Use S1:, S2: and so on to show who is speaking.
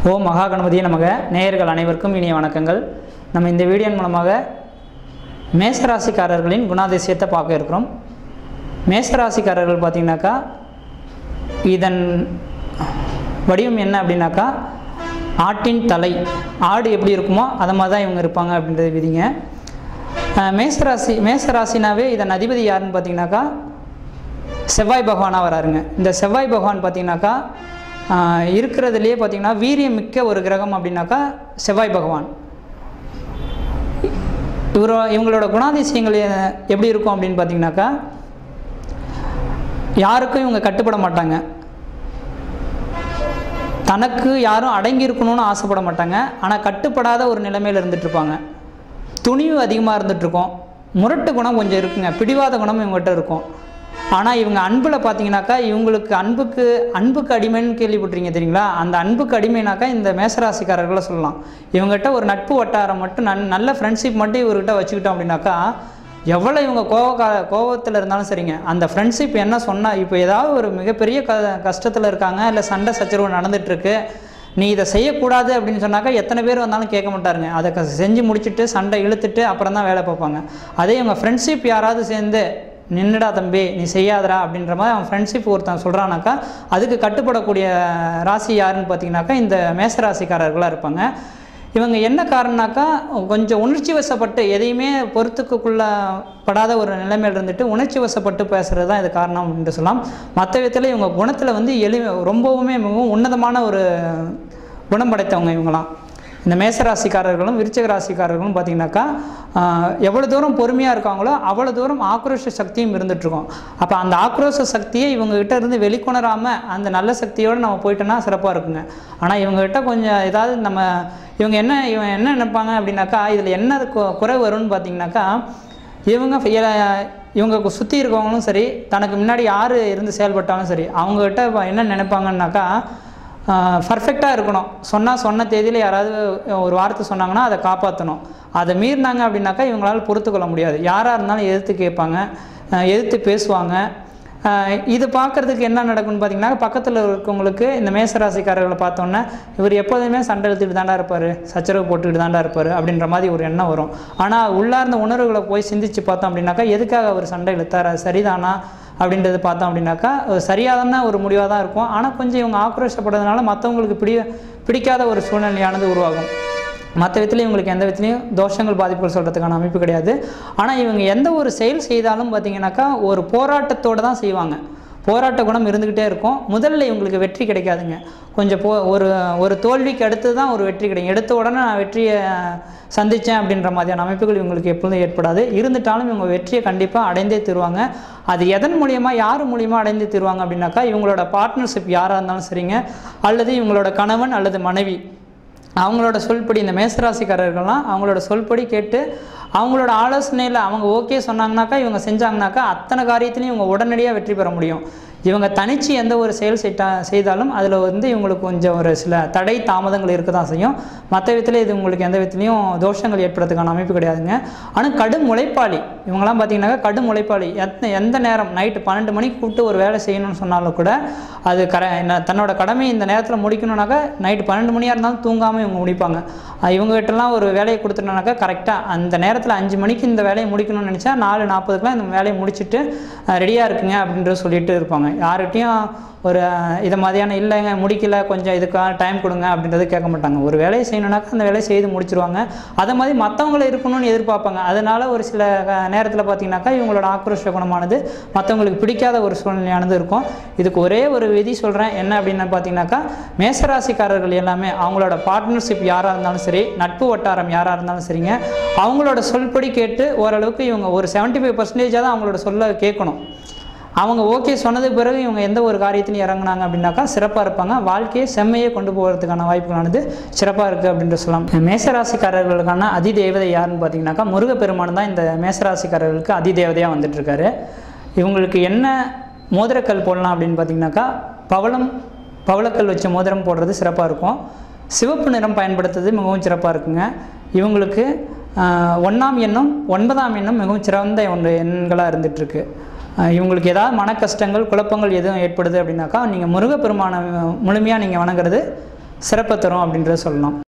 S1: ஓம் மகா கணபதியே நமக நேயர்கள் அனைவருக்கும் இனிய வணக்கங்கள் நம்ம இந்த வீடியோன் மூலமாக மேசராசிக்காரர்களின் குணாதிசயத்தை பார்க்க இருக்கிறோம் மேசராசிக்காரர்கள் பார்த்திங்கனாக்கா இதன் வடிவம் என்ன அப்படின்னாக்கா ஆட்டின் தலை ஆடு எப்படி இருக்குமோ அதை மாதிரி தான் இவங்க இருப்பாங்க அப்படின்றது விதிங்க அஹ் மேசராசி மேசராசினாவே இதன் அதிபதி யாருன்னு பார்த்தீங்கன்னாக்கா செவ்வாய் பகவானாக வராருங்க இந்த செவ்வாய் பகவான் பார்த்தீங்கன்னாக்கா ஆஹ், இருக்கிறதுலையே பார்த்தீங்கன்னா வீரியம் மிக்க ஒரு கிரகம் அப்படின்னாக்கா செவ்வாய் பகவான் இவரோ இவங்களோட குணாதிசயங்கள் எ- எப்படி இருக்கும் அப்படின்னு பார்த்தீங்கன்னாக்கா யாருக்கும் இவங்க கட்டுப்பட மாட்டாங்க தனக்கு யாரும் அடங்கி இருக்கணும்னு ஆசைப்பட மாட்டாங்க ஆனால் கட்டுப்படாத ஒரு நிலைமையில் இருந்துட்டு இருப்பாங்க துணிவு அதிகமாக இருந்துட்டு இருக்கும் முரட்டு குணம் கொஞ்சம் இருக்குங்க பிடிவாத குணம் இவங்ககிட்ட இருக்கும் ஆனால் இவங்க அன்பில் பார்த்தீங்கன்னாக்கா இவங்களுக்கு அன்புக்கு அன்புக்கு அடிமைன்னு கேள்விப்பட்டிருங்க தெரியுங்களா அந்த அன்புக்கு அடிமைனாக்கா இந்த மேசராசிக்காரர்களை சொல்லலாம் இவங்ககிட்ட ஒரு நட்பு வட்டாரம் மட்டும் நன் நல்ல ஃப்ரெண்ட்ஷிப் மட்டும் இவர்கிட்ட வச்சுக்கிட்டோம் அப்படின்னாக்கா எவ்வளோ இவங்க கோவக்கா கோவத்தில் இருந்தாலும் சரிங்க அந்த ஃப்ரெண்ட்ஷிப் என்ன சொன்னால் இப்போ ஏதாவது ஒரு மிகப்பெரிய க கஷ்டத்தில் இருக்காங்க இல்லை சண்டை சச்சரவு நடந்துட்டுருக்கு நீ இதை செய்யக்கூடாது அப்படின்னு சொன்னாக்கா எத்தனை பேர் வந்தாலும் கேட்க மாட்டாருங்க அதை க- செஞ்சு முடிச்சுட்டு சண்டை இழுத்துட்டு அப்புறம் தான் வேலை பார்ப்பாங்க அதே இவங்க ஃப்ரெண்ட்ஷிப் யாராவது சேர்ந்து நின்னுடா தம்பி நீ செய்யாதடா அப்படின்ற மாதிரி அவன் ஃப்ரெண்ட்ஷிப் ஒருத்தன் சொல்கிறானாக்கா அதுக்கு கட்டுப்படக்கூடிய ராசி யாருன்னு பார்த்தீங்கன்னாக்கா இந்த மேசராசிக்காரர்களாக இருப்பாங்க இவங்க என்ன காரணம்னாக்கா கொஞ்சம் உணர்ச்சி வசப்பட்டு எதையுமே பொறுத்துக்குள்ள படாத ஒரு நிலைமையில் இருந்துட்டு உணர்ச்சி வசப்பட்டு பேசுகிறது தான் இது காரணம் அப்படின்னு சொல்லலாம் மற்ற விதத்தில் இவங்க குணத்தில் வந்து எளிமை ரொம்பவுமே மிகவும் உன்னதமான ஒரு குணம் படைத்தவங்க இவங்களாம் இந்த மேசராசிக்காரர்களும் விருச்சிக ராசிக்காரர்களும் பார்த்தீங்கன்னாக்கா ஆஹ், எவ்வளோ தூரம் பொறுமையாக இருக்காங்களோ அவ்வளோ தூரம் ஆக்ரோஷ சக்தியும் இருந்துகிட்ருக்கும் அப்போ அந்த ஆக்ரோஷ சக்தியை இவங்ககிட்ட இருந்து வெளிக்கொணராமல் அந்த நல்ல சக்தியோடு நம்ம போயிட்டோன்னா சிறப்பாக இருக்குங்க ஆனால் இவங்ககிட்ட கொஞ்சம் ஏதாவது நம்ம இவங்க என்ன இவன் என்ன நினைப்பாங்க அப்படின்னாக்கா இதில் என்ன கு- குறை வரும்னு பார்த்தீங்கன்னாக்கா இவங்க ஃப- எ- இவங்க சுற்றி இருக்கவங்களும் சரி தனக்கு முன்னாடி யார் இருந்து செயல்பட்டாலும் சரி அவங்ககிட்ட இப்ப என்ன நினைப்பாங்கன்னாக்கா பர்ஃபெக்டாக இருக்கணும் சொன்னால் சொன்ன தேதியில் யாராவது ஒரு வார்த்தை சொன்னாங்கன்னா அதை காப்பாற்றணும் அதை மீறினாங்க அப்படின்னாக்கா இவங்களால பொறுத்துக்கொள்ள முடியாது யாராக இருந்தாலும் எதிர்த்து கேட்பாங்க அஹ் எதிர்த்து பேசுவாங்க அஹ் இது பார்க்குறதுக்கு என்ன நடக்கும்னு பார்த்தீங்கன்னா பக்கத்தில் இருக்கவங்களுக்கு இந்த மேசராசிக்காரர்களை பார்த்தோன்னே இவர் எப்போதுமே சண்டை இழுத்துட்டு தாண்டா இருப்பார் சச்சரவு போட்டுக்கிட்டு தாண்டா இருப்பார் அப்படின்ற மாதிரி ஒரு எண்ணம் வரும் ஆனால் உள்ளார்ந்த உணர்வுகளை போய் சிந்திச்சு பார்த்தோம் அப்படின்னாக்கா எதுக்காக அவர் சண்டை இழுத்தார் அது சரிதானா அப்படின்றது பார்த்தோம் அப்படின்னாக்கா அது சரியாதான ஒரு முடிவாக தான் இருக்கும் ஆனால் கொஞ்சம் இவங்க ஆக்ரோஷப்படுறதுனால மற்றவங்களுக்கு பிடி பிடிக்காத ஒரு சூழ்நிலையானது உருவாகும் மற்ற விதத்துலையும் இவங்களுக்கு எந்த விதத்துலையும் தோஷங்கள் பாதிப்புகள் சொல்கிறதுக்கான அமைப்பு கிடையாது ஆனால் இவங்க எந்த ஒரு செயல் செய்தாலும் பார்த்தீங்கன்னாக்கா ஒரு போராட்டத்தோடு தான் செய்வாங்க போராட்ட குணம் இருந்துக்கிட்டே இருக்கும் முதல்ல இவங்களுக்கு வெற்றி கிடைக்காதுங்க கொஞ்சம் போ ஒரு ஒரு தோல்விக்கு அடுத்து தான் ஒரு வெற்றி கிடைக்கும் எடுத்த உடனே நான் வெற்றியை சந்தித்தேன் அப்படின்ற மாதிரியான அமைப்புகள் இவங்களுக்கு எப்பொழுதும் ஏற்படாது இருந்துட்டாலும் இவங்க வெற்றியை கண்டிப்பாக அடைந்தே தருவாங்க அது எதன் மூலியமாக யார் மூலியமாக அடைந்து தருவாங்க அப்படின்னாக்கா இவங்களோட பார்ட்னர்ஷிப் யாராக இருந்தாலும் சரிங்க அல்லது இவங்களோட கணவன் அல்லது மனைவி அவங்களோட சொல்படி இந்த மேசராசிக்காரர்கள்லாம் அவங்களோட சொல்படி கேட்டு அவங்களோட ஆலோசனையில் அவங்க ஓகே சொன்னாங்கனாக்கா இவங்க செஞ்சாங்கனாக்கா அத்தனை காரியத்திலையும் இவங்க உடனடியாக வெற்றி பெற முடியும் இவங்க தனிச்சு எந்த ஒரு செயல் செய்தா செய்தாலும் அதில் வந்து இவங்களுக்கு கொஞ்சம் ஒரு சில தடை தாமதங்கள் இருக்க தான் செய்யும் மற்ற விதத்தில் இது உங்களுக்கு எந்த விதத்துலையும் தோஷங்கள் ஏற்படுறதுக்கான அமைப்பு கிடையாதுங்க ஆனால் கடும் உழைப்பாளி இவங்கெல்லாம் பார்த்தீங்கன்னாக்கா கடும் உழைப்பாளி எத்த எந்த நேரம் நைட்டு பன்னெண்டு மணிக்கு கூப்பிட்டு ஒரு வேலை செய்யணும்னு சொன்னாலும் கூட அது கர என்ன- தன்னோட கடமை இந்த நேரத்தில் முடிக்கணும்னாக்கா நைட்டு பன்னெண்டு மணியாக இருந்தாலும் தூங்காமல் இவங்க முடிப்பாங்க அஹ் இவங்க கிட்டலாம் ஒரு வேலையை கொடுத்துட்டோம்னாக்கா கரெக்டாக அந்த நேரத்தில் அஞ்சு மணிக்கு இந்த வேலையை முடிக்கணும்னு நினச்சா நாலு நாற்பதுக்குலாம் இந்த வேலையை முடிச்சுட்டு ரெடியாக இருக்குங்க அப்படின்றது சொல்லிட்டு இருப்பாங்க யார்கிட்டையும் ஒரு அஹ், இது மாதிரியான இல்லைங்க முடிக்கல கொஞ்சம் இதுக்காக டைம் கொடுங்க அப்படின்றது கேட்க மாட்டாங்க ஒரு வேலையை செய்யணும்னாக்கா அந்த வேலையை செய்து முடிச்சிருவாங்க அதை மாதிரி மற்றவங்களை இருக்கணும்னு எதிர்பார்ப்பாங்க அதனால ஒரு சில நேரத்தில் பார்த்தீங்கன்னாக்கா இவங்களோட ஆக்ரோஷ குணமானது மற்றவங்களுக்கு பிடிக்காத ஒரு சூழ்நிலையானது இருக்கும் இதுக்கு ஒரே ஒரு விதி சொல்கிறேன் என்ன அப்படின்னு பார்த்தீங்கன்னாக்கா மேசராசிக்காரர்கள் எல்லாமே அவங்களோட பார்ட்னர்ஷிப் யாராக இருந்தாலும் சரி நட்பு வட்டாரம் யாராக இருந்தாலும் சரிங்க அவங்களோட சொல்படி கேட்டு ஓரளவுக்கு இவங்க ஒரு 75% ஃபைவ் பர்சன்டேஜாக தான் அவங்களோட சொல்ல கேட்கணும் அவங்க ஓகே சொன்னதுக்கு பிறகு இவங்க எந்த ஒரு காரியத்திலையும் இறங்குனாங்க அப்படின்னாக்கா சிறப்பாக இருப்பாங்க வாழ்க்கையை செம்மையே கொண்டு போகிறதுக்கான வாய்ப்புகளானது சிறப்பாக இருக்குது அப்படின்ட்டு சொல்லலாம் மேசராசிக்காரர்களுக்கான அதிதேவதை யாருன்னு பார்த்தீங்கன்னாக்கா முருகப்பெருமான் தான் இந்த மேசராசிக்காரர்களுக்கு அதிதேவதையாக வந்துட்டுருக்காரு இவங்களுக்கு என்ன மோதிரக்கல் போடலாம் அப்படின்னு பார்த்தீங்கன்னாக்கா பவளம் பவளக்கல் வச்ச மோதிரம் போடுறது சிறப்பாக இருக்கும் சிவப்பு நிறம் பயன்படுத்துறது மிகவும் சிறப்பாக இருக்குங்க இவங்களுக்கு ஆஹ், ஒண்ணாம் எண்ணம் ஒன்பதாம் எண்ணம் மிகவும் சிறந்த ஒன்று எண்களாக இருந்துகிட்ருக்கு இவங்களுக்கு ஏதாவது மன கஷ்டங்கள் குழப்பங்கள் எதுவும் ஏற்படுது அப்படின்னாக்கா நீங்கள் முருகப்பெருமானை முழுமையாக நீங்கள் வணங்குறது சிறப்பை தரும் அப்படின்றத சொல்லணும்